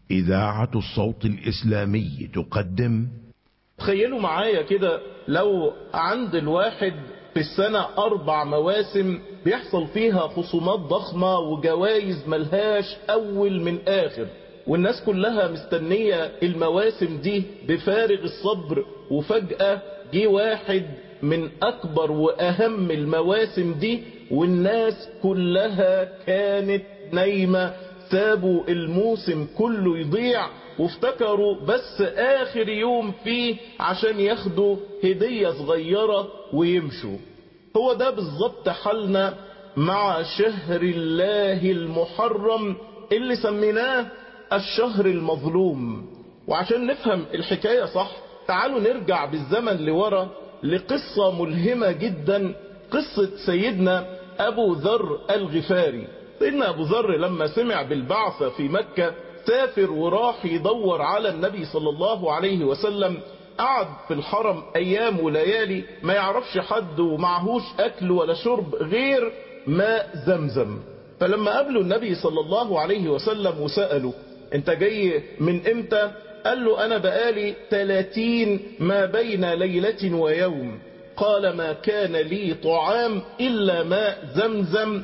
إذاعة الصوت الإسلامي تقدم تخيلوا معايا كده لو عند الواحد في السنة أربع مواسم بيحصل فيها خصومات ضخمة وجوائز ملهاش أول من آخر والناس كلها مستنية المواسم دي بفارغ الصبر وفجأة جه واحد من أكبر وأهم المواسم دي والناس كلها كانت نايمة سابوا الموسم كله يضيع وافتكروا بس آخر يوم فيه عشان ياخدوا هدية صغيرة ويمشوا هو ده بالظبط حالنا مع شهر الله المحرم اللي سميناه الشهر المظلوم وعشان نفهم الحكاية صح تعالوا نرجع بالزمن لورا لقصة ملهمة جدا قصة سيدنا أبو ذر الغفاري سيدنا أبو ذر لما سمع بالبعثة في مكة سافر وراح يدور على النبي صلى الله عليه وسلم قعد في الحرم أيام وليالي ما يعرفش حد ومعهوش أكل ولا شرب غير ماء زمزم فلما قابله النبي صلى الله عليه وسلم وسأله انت جاي من امتى قال له انا بقالي 30 ما بين ليلة ويوم قال ما كان لي طعام الا ماء زمزم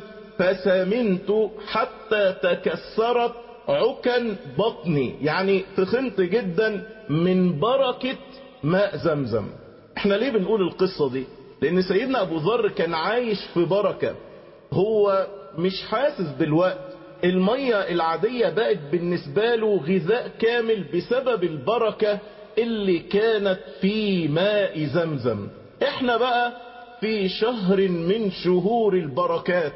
فسمنت حتى تكسرت عكن بطني يعني تخنت جدا من بركة ماء زمزم احنا ليه بنقول القصة دي لان سيدنا ابو ذر كان عايش في بركة هو مش حاسس بالوقت المية العادية بقت بالنسبة له غذاء كامل بسبب البركة اللي كانت في ماء زمزم احنا بقى في شهر من شهور البركات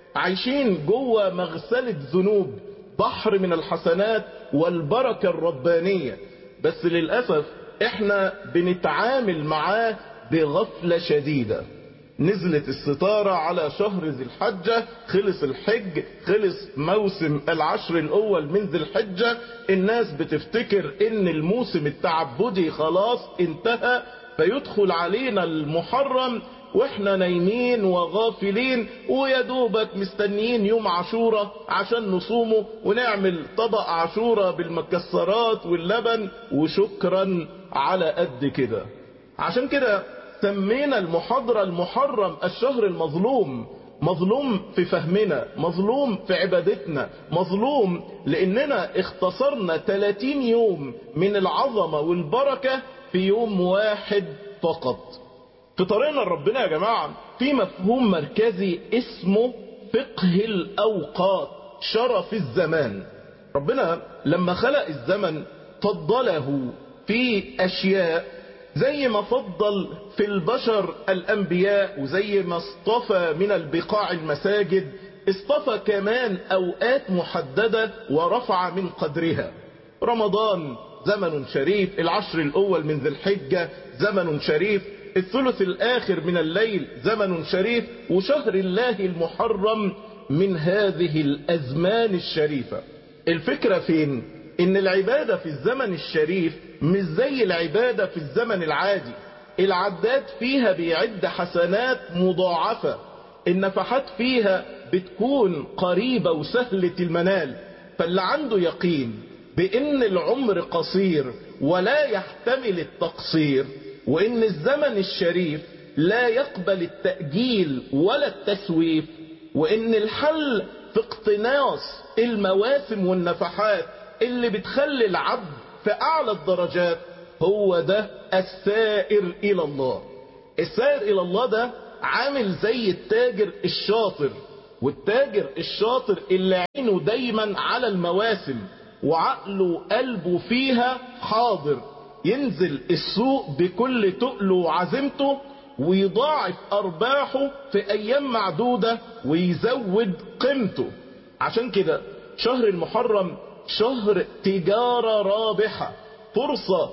عايشين جوه مغسلة ذنوب بحر من الحسنات والبركة الربانية بس للأسف احنا بنتعامل معاه بغفلة شديدة نزلت الستارة على شهر ذي الحجة خلص الحج خلص موسم العشر الأول من ذي الحجة الناس بتفتكر ان الموسم التعبدي خلاص انتهى فيدخل علينا المحرم واحنا نايمين وغافلين ويدوبك مستنيين يوم عاشورة عشان نصومه ونعمل طبق عاشورة بالمكسرات واللبن وشكرا على قد كده عشان كده سمينا المحاضرة المحرم الشهر المظلوم مظلوم في فهمنا مظلوم في عبادتنا مظلوم لاننا اختصرنا 30 يوم من العظمة والبركة في يوم واحد فقط في طريقنا لربنا يا جماعة في مفهوم مركزي اسمه فقه الاوقات شرف الزمان ربنا لما خلق الزمن فضله في اشياء زي ما فضل في البشر الأنبياء وزي ما اصطفى من البقاع المساجد اصطفى كمان أوقات محددة ورفع من قدرها رمضان زمن شريف العشر الأول من ذي الحجة زمن شريف الثلث الآخر من الليل زمن شريف وشهر الله المحرم من هذه الأزمان الشريفة الفكرة فين؟ إن العبادة في الزمن الشريف مش زي العبادة في الزمن العادي العداد فيها بيعد حسنات مضاعفة النفحات فيها بتكون قريبة وسهلة المنال فاللي عنده يقين بان العمر قصير ولا يحتمل التقصير وان الزمن الشريف لا يقبل التأجيل ولا التسويف وان الحل في اقتناص المواسم والنفحات اللي بتخلي العبد في اعلى الدرجات هو ده السائر الى الله السائر الى الله ده عامل زي التاجر الشاطر والتاجر الشاطر اللي عينه دايما على المواسم وعقله قلبه فيها حاضر ينزل السوق بكل تقله وعزيمته ويضاعف ارباحه في ايام معدودة ويزود قيمته عشان كده شهر المحرم شهر تجارة رابحة فرصة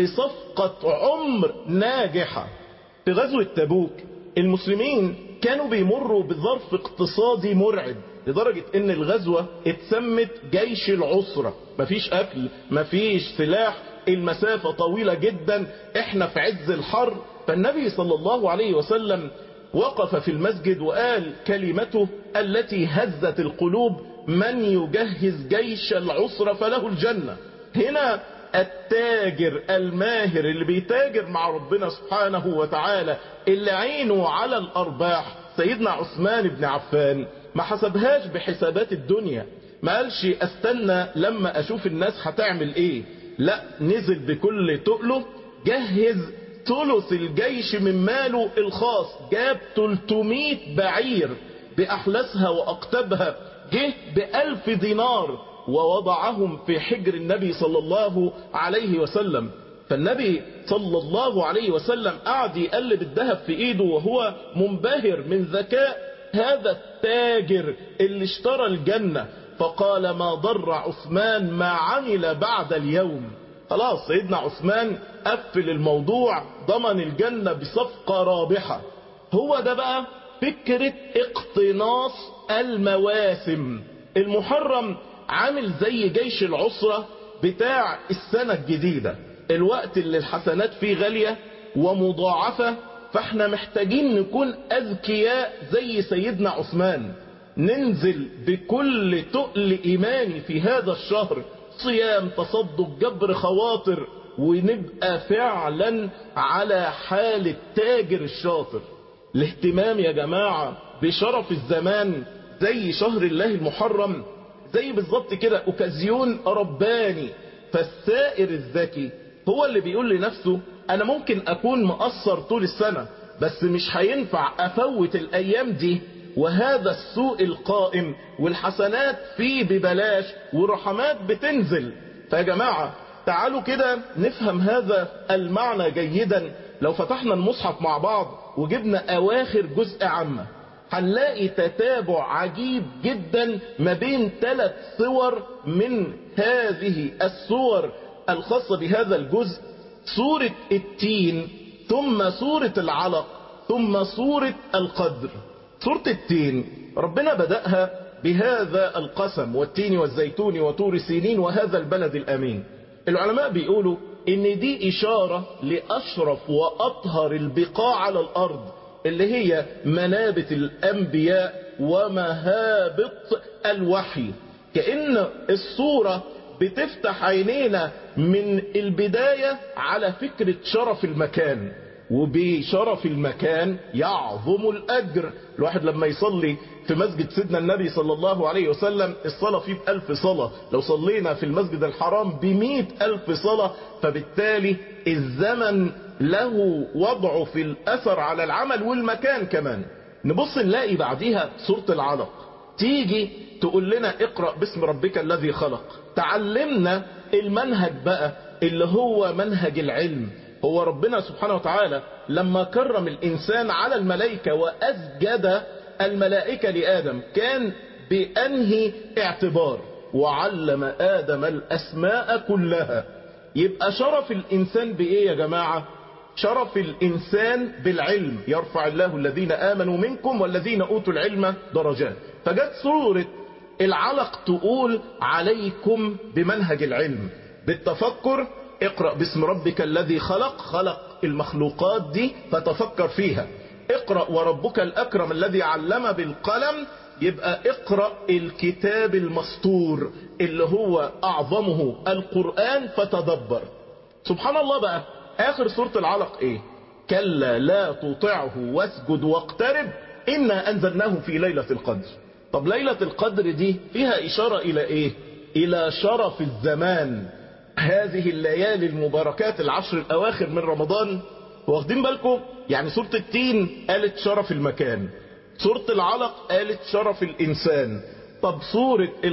لصفقة عمر ناجحة في غزوة تبوك المسلمين كانوا بيمروا بظرف اقتصادي مرعب لدرجة ان الغزوة اتسمت جيش العسرة مفيش اكل مفيش سلاح المسافة طويلة جدا احنا في عز الحر فالنبي صلى الله عليه وسلم وقف في المسجد وقال كلمته التي هزت القلوب من يجهز جيش العسرة فله الجنة هنا التاجر الماهر اللي بيتاجر مع ربنا سبحانه وتعالى اللي عينه على الأرباح سيدنا عثمان بن عفان ما حسبهاش بحسابات الدنيا ما قالش استنى لما اشوف الناس هتعمل ايه لا نزل بكل تقله جهز ثلث الجيش من ماله الخاص جاب 300 بعير بأحلاسها وأقتبها جه بألف دينار ووضعهم في حجر النبي صلى الله عليه وسلم فالنبي صلى الله عليه وسلم قعد يقلب الذهب في ايده وهو منبهر من ذكاء هذا التاجر اللي اشترى الجنة فقال ما ضر عثمان ما عمل بعد اليوم خلاص سيدنا عثمان قفل الموضوع ضمن الجنة بصفقة رابحة هو ده بقى فكرة اقتناص المواسم المحرم عامل زي جيش العسرة بتاع السنة الجديدة الوقت اللي الحسنات فيه غالية ومضاعفة فاحنا محتاجين نكون أذكياء زي سيدنا عثمان ننزل بكل تقل إيماني في هذا الشهر صيام تصدق جبر خواطر ونبقى فعلا على حال التاجر الشاطر الاهتمام يا جماعة بشرف الزمان زي شهر الله المحرم زي بالظبط كده اوكازيون رباني فالسائر الذكي هو اللي بيقول لنفسه انا ممكن اكون مقصر طول السنة بس مش هينفع افوت الايام دي وهذا السوء القائم والحسنات فيه ببلاش والرحمات بتنزل فيا جماعة تعالوا كده نفهم هذا المعنى جيدا لو فتحنا المصحف مع بعض وجبنا اواخر جزء عامة هنلاقي تتابع عجيب جدا ما بين ثلاث صور من هذه الصور الخاصة بهذا الجزء سورة التين ثم سورة العلق ثم سورة القدر سورة التين ربنا بدأها بهذا القسم والتين والزيتون وطور سينين وهذا البلد الأمين العلماء بيقولوا ان دي اشارة لاشرف واطهر البقاع على الارض اللي هي منابت الانبياء ومهابط الوحي كأن الصورة بتفتح عينينا من البداية على فكرة شرف المكان وبشرف المكان يعظم الأجر الواحد لما يصلي في مسجد سيدنا النبي صلى الله عليه وسلم الصلاة فيه بألف صلاة لو صلينا في المسجد الحرام بمئة ألف صلاة فبالتالي الزمن له وضعه في الأثر على العمل والمكان كمان نبص نلاقي بعديها سورة العلق تيجي تقول لنا اقرأ باسم ربك الذي خلق تعلمنا المنهج بقى اللي هو منهج العلم هو ربنا سبحانه وتعالى لما كرم الإنسان على الملائكة وأسجد الملائكة لآدم كان بأنهي اعتبار وعلم آدم الأسماء كلها يبقى شرف الإنسان بإيه يا جماعة شرف الإنسان بالعلم يرفع الله الذين آمنوا منكم والذين أوتوا العلم درجات فجت سورة العلق تقول عليكم بمنهج العلم بالتفكر اقرأ باسم ربك الذي خلق خلق المخلوقات دي فتفكر فيها اقرأ وربك الأكرم الذي علم بالقلم يبقى اقرأ الكتاب المسطور اللي هو أعظمه القرآن فتدبر سبحان الله بقى آخر سورة العلق ايه كلا لا تطعه واسجد واقترب إنا أنزلناه في ليلة القدر طب ليلة القدر دي فيها إشارة إلى إيه إلى شرف الزمان هذه الليالي المباركات العشر الأواخر من رمضان واخدين بالكم يعني سورة التين قالت شرف المكان سورة العلق قالت شرف الإنسان طب سورة